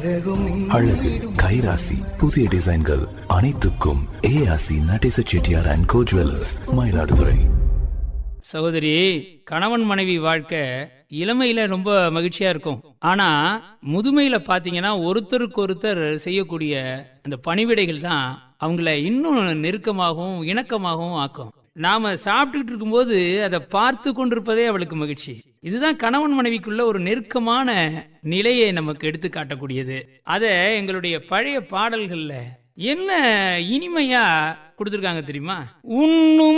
அழகு கைராசி புதிய டிசைன்கள் அனைத்துக்கும் ARC Natesa Chettiar and co jewellers Mayiladuthurai சகோதரி கணவன் மனைவி வாழ்க்கை இளமையில ரொம்ப மகிழ்ச்சியா இருக்கும் ஆனா முதுமையில பாத்தீங்கன்னா ஒருத்தருக்கு ஒருத்தர் செய்யக்கூடிய அந்த பணிவிடைகள் தான் அவங்கள இன்னும் நெருக்கமாகவும் இணக்கமாகவும் ஆக்கும் நாம சாப்பிட்டுக்கிட்டு இருக்கும்போது அதை பார்த்து கொண்டிருப்பதே அவளுக்கு மகிழ்ச்சி இதுதான் கணவன் மனைவிக்குள்ள ஒரு நெருக்கமான நிலையை நமக்கு எடுத்து காட்டக்கூடியது அத எங்களுடைய பழைய பாடல்கள்ல என்ன இனிமையா கொடுத்திருக்காங்க தெரியுமா உண்ணும்